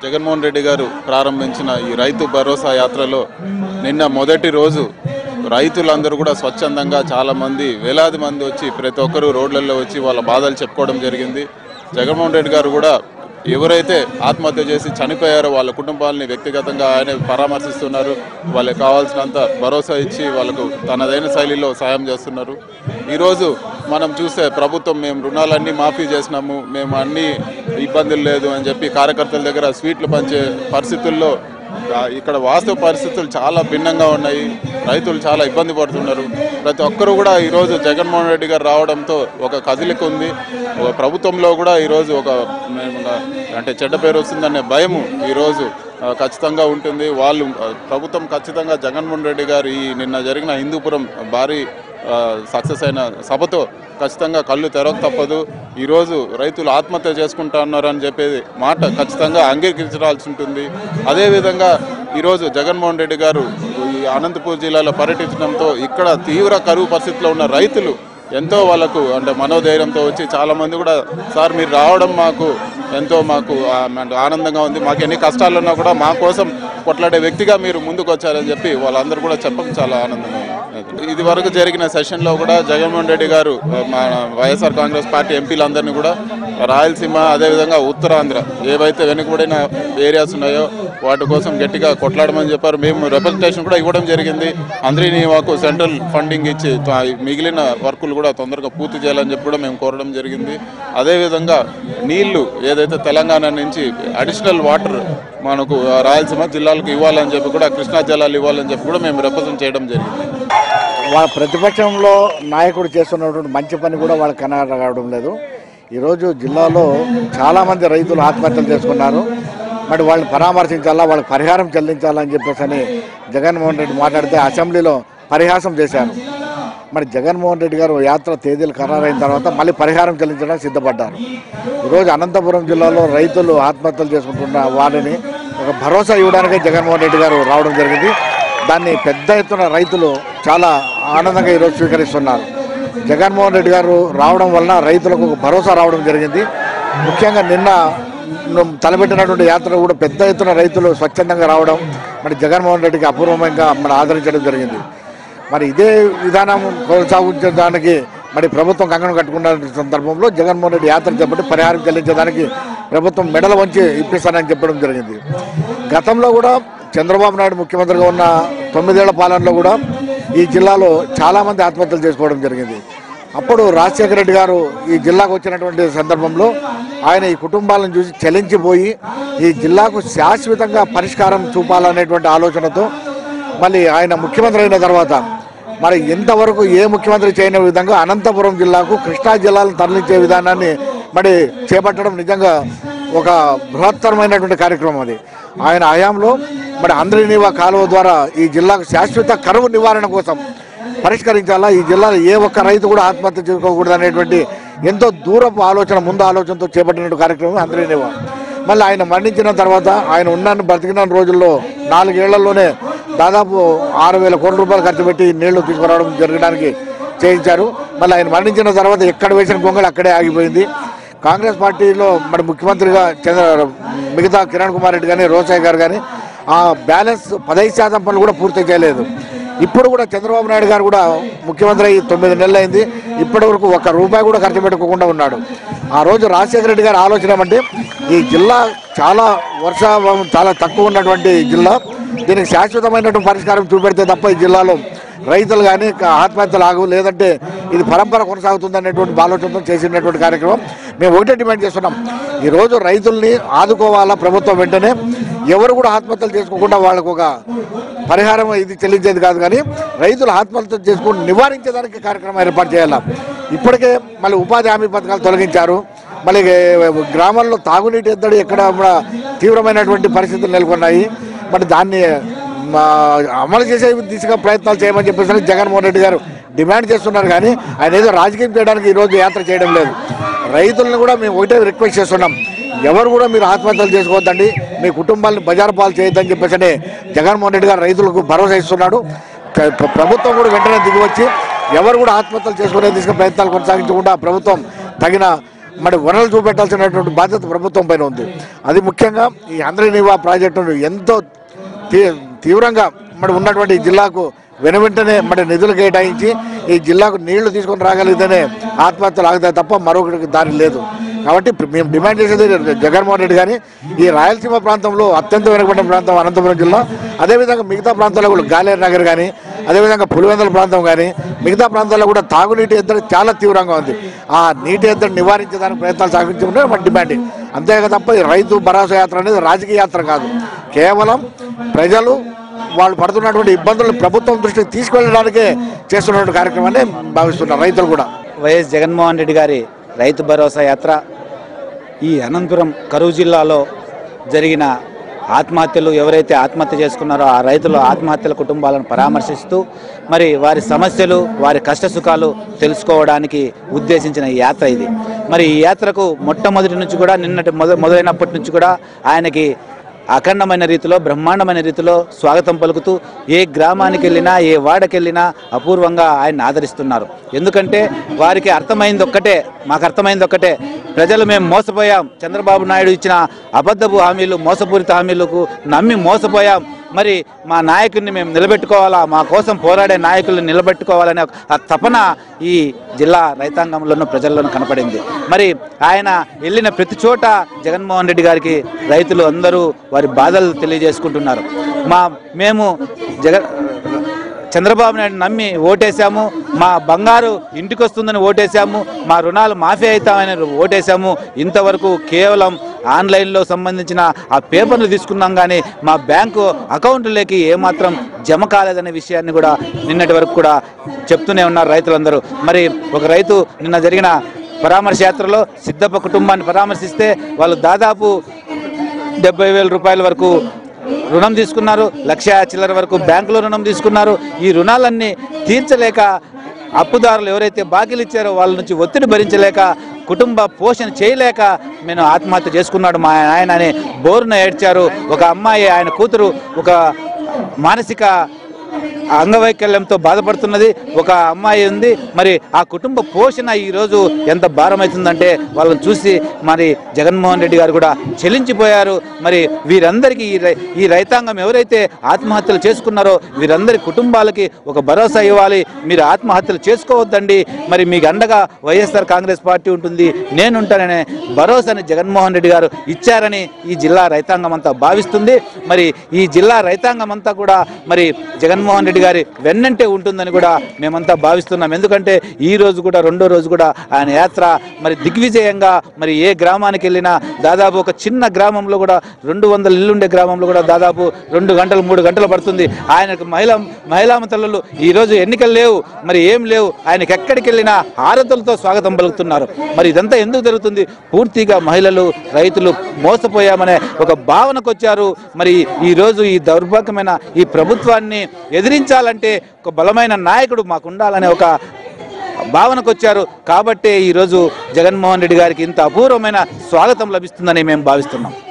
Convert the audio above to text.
జగన్మోహన్ రెడ్డి గారు ప్రారంభించిన ఈ రైతు భరోసా యాత్రలో నిన్న మొదటి రోజు రైతులందరూ కూడా స్వచ్ఛందంగా చాలా మంది వేలాది మంది వచ్చి ప్రతి ఒక్కరూ రోడ్లలో వచ్చి వాళ్ళ బాధలు చెప్పుకోవడం జరిగింది జగన్మోహన్ రెడ్డి గారు కూడా ఎవరైతే ఆత్మహత్య చేసి చనిపోయారో వాళ్ళ కుటుంబాలని వ్యక్తిగతంగా ఆయన పరామర్శిస్తున్నారు వాళ్ళకి కావాల్సినంత భరోసా ఇచ్చి వాళ్ళకు తనదైన శైలిలో సాయం చేస్తున్నారు ఈరోజు మనం చూస్తే ప్రభుత్వం మేము రుణాలన్నీ మాఫీ చేసినాము మేము అన్ని ఇబ్బందులు లేదు అని చెప్పి కార్యకర్తల దగ్గర స్వీట్లు పంచే పరిస్థితుల్లో ఆ, ఇక్కడ వాస్తవ పరిస్థితులు చాలా భిన్నంగా ఉన్నాయి రైతులు చాలా ఇబ్బంది పడుతున్నారు ప్రతి ఒక్కరు కూడా ఈరోజు జగన్మోహన్ రెడ్డి గారు రావడంతో ఒక కదిలిక ఉంది ఒక ప్రభుత్వంలో కూడా ఈరోజు ఒక మేము- అంటే చెడ్డ పేరు వస్తుందనే భయము ఈరోజు ఆ, ఖచ్చితంగా ఉంటుంది వాళ్ళు ఆ, ప్రభుత్వం ఖచ్చితంగా జగన్మోహన్ రెడ్డి గారు ఈ నిన్న జరిగిన హిందూపురం భారీ సక్సెస్ అయిన సభతో ఖచ్చితంగా కళ్ళు తెరవక తప్పదు ఈరోజు రైతులు ఆత్మహత్య చేసుకుంటా ఉన్నారని చెప్పేది మాట ఖచ్చితంగా అంగీకరించాల్సి ఉంటుంది అదేవిధంగా ఈరోజు జగన్మోహన్ రెడ్డి గారు ఈ అనంతపూర్ జిల్లాలో పర్యటించడంతో ఇక్కడ తీవ్ర కరువు పరిస్థితిలో ఉన్న రైతులు ఎంతో వాళ్ళకు అంటే మనోధైర్యంతో వచ్చి చాలామంది కూడా సార్ మీరు రావడం మాకు ఎంతో మాకు ఆ, అంటే ఆనందంగా ఉంది మాకు ఎన్ని కష్టాలు ఉన్నా కూడా మా కోసం కొట్లాడే వ్యక్తిగా మీరు ముందుకు వచ్చారని చెప్పి వాళ్ళందరూ కూడా చెప్పడం చాలా ఆనందంగా ఉంది ఇది వరకు జరిగిన సెషన్లో కూడా జగన్మోహన్ రెడ్డి గారు ఆ, మన వైఎస్ఆర్ కాంగ్రెస్ పార్టీ ఎంపీలందరినీ కూడా రాయలసీమ అదేవిధంగా ఉత్తరాంధ్ర ఏవైతే వెనుకబడిన ఏరియాస్ ఉన్నాయో వాటి కోసం గట్టిగా కొట్లాడమని చెప్పారు మేము రిప్రజెంటేషన్ కూడా ఇవ్వడం జరిగింది అందరినీ మాకు సెంట్రల్ ఫండింగ్ ఇచ్చి త- మిగిలిన వర్కులు కూడా తొందరగా పూర్తి చేయాలని చెప్పి కూడా మేము కోరడం జరిగింది అదేవిధంగా నీళ్లు ఏదైతే తెలంగాణ నుంచి అడిషనల్ వాటర్ మనకు ఆ, రాయలసీమ జిల్లాలకు ఇవ్వాలని చెప్పి కూడా కృష్ణా జలాలు ఇవ్వాలని చెప్పి కూడా మేము రిప్రజెంట్ చేయడం జరిగింది వాళ్ళ ప్రతిపక్షంలో నాయకుడు చేస్తున్నటువంటి మంచి పని కూడా వాళ్ళకి కనగడం లేదు ఈరోజు జిల్లాలో చాలామంది రైతులు ఆత్మహత్యలు చేసుకున్నారు మరి వాళ్ళని పరామర్శించాలా వాళ్ళకి పరిహారం చెల్లించాలని చెప్పేసి అని జగన్మోహన్ రెడ్డి మాట్లాడితే అసెంబ్లీలో పరిహాసం చేశారు మరి జగన్మోహన్ రెడ్డి గారు యాత్ర తేదీలు ఖరారైన తర్వాత మళ్ళీ పరిహారం చెల్లించడానికి సిద్ధపడ్డారు ఈరోజు అనంతపురం జిల్లాలో రైతులు ఆత్మహత్యలు చేసుకుంటున్న వారిని ఒక భరోసా ఇవ్వడానికే జగన్మోహన్ రెడ్డి గారు రావడం జరిగింది దాన్ని పెద్ద ఎత్తున రైతులు చాలా ఆనందంగా ఈరోజు స్వీకరిస్తున్నారు జగన్మోహన్ రెడ్డి గారు రావడం వలన రైతులకు ఒక భరోసా రావడం జరిగింది ముఖ్యంగా నిన్న ను- తలపెట్టినటువంటి యాత్ర కూడా పెద్ద ఎత్తున రైతులు స్వచ్ఛందంగా రావడం మరి జగన్మోహన్ రెడ్డికి అపూర్వంగా మన ఆదరించడం జరిగింది మరి ఇదే విధానం కొనసాగించడానికి మరి ప్రభుత్వం కంకణం కట్టుకున్న సందర్భంలో జగన్మోహన్ రెడ్డి యాత్ర చేపట్టి పరిహారం చెల్లించడానికి ప్రభుత్వం మెడల వంచి ఇప్పిస్తానని చెప్పడం జరిగింది గతంలో కూడా చంద్రబాబు నాయుడు ముఖ్యమంత్రిగా ఉన్న తొమ్మిదేళ్ల పాలనలో కూడా ఈ జిల్లాలో చాలామంది ఆత్మహత్యలు చేసుకోవడం జరిగింది అప్పుడు రాజశేఖర రెడ్డి గారు ఈ జిల్లాకు వచ్చినటువంటి సందర్భంలో ఆయన ఈ కుటుంబాలను చూసి చలించిపోయి ఈ జిల్లాకు శాశ్వతంగా పరిష్కారం చూపాలనేటువంటి ఆలోచనతో మళ్ళీ ఆయన ముఖ్యమంత్రి అయిన తర్వాత మరి ఎంతవరకు ఏ ముఖ్యమంత్రి చేయని విధంగా అనంతపురం జిల్లాకు కృష్ణా జిల్లాలను తరలించే విధానాన్ని మరి చేపట్టడం నిజంగా ఒక బృహత్తరమైనటువంటి కార్యక్రమం అది ఆయన హయాంలో మరి అందరినీవా కాలువ ద్వారా ఈ జిల్లాకు శాశ్వత కరువు నివారణ కోసం పరిష్కరించాలా ఈ జిల్లాలో ఏ ఒక్క రైతు కూడా ఆత్మహత్య చేసుకోకూడదు అనేటువంటి ఎంతో దూరపు ఆలోచన ముందు ఆలోచనతో చేపట్టిన కార్యక్రమం అందరినీవా మళ్ళీ ఆయన మరణించిన తర్వాత ఆయన ఉన్న బ్రతికిన రోజుల్లో నాలుగేళ్లలోనే దాదాపు ఆరు వేల కోట్ల రూపాయలు ఖర్చు పెట్టి ఈ నీళ్లు తీసుకురావడం జరగడానికి చేయించారు మళ్ళీ ఆయన మరణించిన తర్వాత ఎక్కడ వేసిన గొంగళి అక్కడే ఆగిపోయింది కాంగ్రెస్ పార్టీలో మరి ముఖ్యమంత్రిగా చంద్ర మిగతా కిరణ్ కుమార్ రెడ్డి కానీ రోసాయ్ గారు కానీ ఆ బ్యాలెన్స్ పదహైదు శాతం పనులు కూడా పూర్తి చేయలేదు ఇప్పుడు కూడా చంద్రబాబు నాయుడు గారు కూడా ముఖ్యమంత్రి అయ్యి తొమ్మిది నెలలు అయింది ఇప్పటి వరకు ఒక్క రూపాయి కూడా ఖర్చు పెట్టుకోకుండా ఉన్నాడు ఆ రోజు రాజశేఖర రెడ్డి గారి ఆలోచన ఏమంటే ఈ జిల్లా చాలా వర్షాభావం చాలా తక్కువ ఉన్నటువంటి జిల్లా దీనికి శాశ్వతమైనటువంటి పరిష్కారం చూపెడితే తప్ప ఈ జిల్లాలో రైతులు కానీ ఆత్మహత్యలు ఆగు లేదంటే ఇది పరంపర కొనసాగుతుంది అనేటువంటి ఆలోచనతో చేసినటువంటి కార్యక్రమం మేము ఒకటే డిమాండ్ చేస్తున్నాం ఈరోజు రైతుల్ని ఆదుకోవాలా ప్రభుత్వం వెంటనే ఎవరు కూడా ఆత్మహత్యలు చేసుకోకుండా వాళ్ళకు ఒక పరిహారం ఇది చెల్లించేది కాదు కానీ రైతులు ఆత్మహత్యలు చేసుకుని నివారించేదానికి కార్యక్రమం ఏర్పాటు చేయాలి ఇప్పటికే మళ్ళీ ఉపాధి హామీ పథకాలు తొలగించారు మళ్ళీ గ్రామాల్లో తాగునీటి ఎద్దడి ఎక్కడ కూడా తీవ్రమైనటువంటి పరిస్థితులు నెలకొన్నాయి మరి దాన్ని మా అమలు చేసే దిశగా ప్రయత్నాలు చేయమని చెప్పేసి జగన్మోహన్ రెడ్డి గారు డిమాండ్ చేస్తున్నారు కానీ ఆయన ఏదో రాజకీయం చేయడానికి ఈరోజు యాత్ర చేయడం లేదు రైతులను కూడా మేము ఒకటే రిక్వెస్ట్ చేస్తున్నాం ఎవరు కూడా మీరు ఆత్మహత్యలు చేసుకోవద్దండి మీ కుటుంబాలను బజారు పాలు చేయొద్దని చెప్పేసి జగన్మోహన్ రెడ్డి గారు రైతులకు భరోసా ఇస్తున్నాడు ప్ర- ప్ర- ప్రభుత్వం కూడా వెంటనే దిగివచ్చి ఎవరు కూడా ఆత్మహత్యలు చేసుకునే దిశగా ప్రయత్నాలు కొనసాగించకుండా ప్రభుత్వం తగిన మరి వనరులు చూపెట్టాల్సినటువంటి బాధ్యత ప్రభుత్వం పైన ఉంది అది ముఖ్యంగా ఈ అంద్రనివా ప్రాజెక్టును ఎంతో తీ- తీవ్రంగా మరి ఉన్నటువంటి ఈ జిల్లాకు వెను వెంటనే మరి నిధులు కేటాయించి ఈ జిల్లాకు నీళ్లు తీసుకొని రాగలిగితేనే ఆత్మహత్యలు ఆగుతాయి తప్ప మరొకటి దారి లేదు కాబట్టి ఇప్పుడు మేము డిమాండ్ చేసేది జగన్మోహన్ రెడ్డి కానీ ఈ రాయలసీమ ప్రాంతంలో అత్యంత వెనుకబడిన ప్రాంతం అనంతపురం జిల్లా అదేవిధంగా మిగతా ప్రాంతాల్లో కూడా గాలేరు నగర్ కానీ అదేవిధంగా పులివెందుల ప్రాంతం కానీ మిగతా ప్రాంతాల్లో కూడా తాగునీటి ఎద్దడి చాలా తీవ్రంగా ఉంది ఆ నీటి ఎద్దడి నివారించడానికి ప్రయత్నాలు సాగించుకుంటే మన డిమాండ్ అంతేగా తప్ప ఈ రైతు భరోసా యాత్ర అనేది రాజకీయ యాత్ర కాదు కేవలం ప్రజలు వాళ్ళు పడుతున్నటువంటి ఇబ్బందులను ప్రభుత్వం దృష్టికి తీసుకెళ్ళడానికే చేస్తున్నటువంటి కార్యక్రమాన్ని భావిస్తున్నారు రైతులు కూడా వైఎస్ జగన్మోహన్ రెడ్డి గారి రైతు భరోసా యాత్ర ఈ అనంతపురం కరువు జిల్లాలో జరిగిన ఆత్మహత్యలు ఎవరైతే ఆత్మహత్య చేసుకున్నారో ఆ రైతుల ఆత్మహత్యల కుటుంబాలను పరామర్శిస్తూ మరి వారి సమస్యలు వారి కష్ట సుఖాలు తెలుసుకోవడానికి ఉద్దేశించిన ఈ యాత్ర ఇది మరి ఈ యాత్రకు మొట్టమొదటి నుంచి కూడా నిన్నటి మొద మొదలైనప్పటి నుంచి కూడా ఆయనకి అఖండమైన రీతిలో బ్రహ్మాండమైన రీతిలో స్వాగతం పలుకుతూ ఏ గ్రామానికి వెళ్ళినా ఏ వాడకి వెళ్ళినా అపూర్వంగా ఆయన ఆదరిస్తున్నారు ఎందుకంటే వారికి అర్థమైంది ఒక్కటే మాకు అర్థమైంది ఒక్కటే ప్రజలు మేము మోసపోయాం చంద్రబాబు నాయుడు ఇచ్చిన అబద్ధపు హామీలు మోసపూరిత హామీలకు నమ్మి మోసపోయాం మరి మా నాయకుడిని మేము నిలబెట్టుకోవాలా మా కోసం పోరాడే నాయకుల్ని నిలబెట్టుకోవాలనే ఒక ఆ తపన ఈ జిల్లా రైతాంగంలోనూ ప్రజల్లోనూ కనపడింది మరి ఆయన వెళ్ళిన ప్రతి చోట జగన్మోహన్ రెడ్డి గారికి రైతులు అందరూ వారి బాధలు తెలియజేసుకుంటున్నారు మా మేము జగన్ చంద్రబాబు నాయుడు నమ్మి ఓటేశాము మా బంగారు ఇంటికి వస్తుందని ఓటేశాము మా రుణాలు మాఫీ అవుతామని ఓటేశాము ఇంతవరకు కేవలం ఆన్లైన్లో సంబంధించిన ఆ పేపర్లు తీసుకున్నాం కానీ మా బ్యాంకు అకౌంట్లోకి ఏమాత్రం జమ కాలేదనే విషయాన్ని కూడా నిన్నటి వరకు కూడా చెప్తూనే ఉన్నారు రైతులందరూ మరి ఒక రైతు నిన్న జరిగిన పరామర్శ యాత్రలో సిద్ధప్ప కుటుంబాన్ని పరామర్శిస్తే వాళ్ళు దాదాపు డెబ్బై వేల రూపాయల వరకు రుణం తీసుకున్నారు లక్ష చిల్లర వరకు బ్యాంకులో రుణం తీసుకున్నారు ఈ రుణాలన్నీ తీర్చలేక అప్పుదారులు ఎవరైతే బాకీలు ఇచ్చారో వాళ్ళ నుంచి ఒత్తిడి భరించలేక కుటుంబ పోషణ చేయలేక నేను ఆత్మహత్య చేసుకున్నాడు మా ఆయన అని బోరున ఏడ్చారు ఒక అమ్మాయి ఆయన కూతురు ఒక మానసిక అంగవైకల్యంతో బాధపడుతున్నది ఒక అమ్మాయి ఉంది మరి ఆ కుటుంబ పోషణ ఈరోజు ఎంత భారమవుతుందంటే వాళ్ళని చూసి మరి జగన్మోహన్ రెడ్డి గారు కూడా చెలించిపోయారు మరి వీరందరికీ ఈ రై- ఈ రైతాంగం ఎవరైతే ఆత్మహత్యలు చేసుకున్నారో వీరందరి కుటుంబాలకి ఒక భరోసా ఇవ్వాలి మీరు ఆత్మహత్యలు చేసుకోవద్దండి మరి మీకు అండగా వైఎస్ఆర్ కాంగ్రెస్ పార్టీ ఉంటుంది నేనుంటాననే భరోసాని జగన్మోహన్ రెడ్డి గారు ఇచ్చారని ఈ జిల్లా రైతాంగం అంతా భావిస్తుంది మరి ఈ జిల్లా రైతాంగం అంతా కూడా మరి జగన్మోహన్ రెడ్డి గారి వెన్నంటే ఉంటుందని కూడా మేమంతా భావిస్తున్నాం ఎందుకంటే ఈ రోజు కూడా రెండో రోజు కూడా ఆయన యాత్ర మరి దిగ్విజయంగా మరి ఏ గ్రామానికి వెళ్ళినా దాదాపు ఒక చిన్న గ్రామంలో కూడా రెండు వందల ఇల్లుండే గ్రామంలో కూడా దాదాపు రెండు గంటలు మూడు గంటలు పడుతుంది ఆయనకు మహిళా మహిళా తల్లులు ఈ రోజు ఎన్నికలు లేవు మరి ఏం లేవు ఆయనకి ఎక్కడికి వెళ్ళినా హారతులతో స్వాగతం పలుకుతున్నారు మరి ఇదంతా ఎందుకు జరుగుతుంది పూర్తిగా మహిళలు రైతులు మోసపోయామనే ఒక భావనకు వచ్చారు మరి ఈ రోజు ఈ దౌర్భాగ్యమైన ఈ ప్రభుత్వాన్ని ఎదిరించాలంటే ఒక బలమైన నాయకుడు మాకు ఉండాలనే ఒక భావనకు వచ్చారు కాబట్టే ఈరోజు జగన్మోహన్ రెడ్డి గారికి ఇంత అపూర్వమైన స్వాగతం లభిస్తుందని మేము భావిస్తున్నాం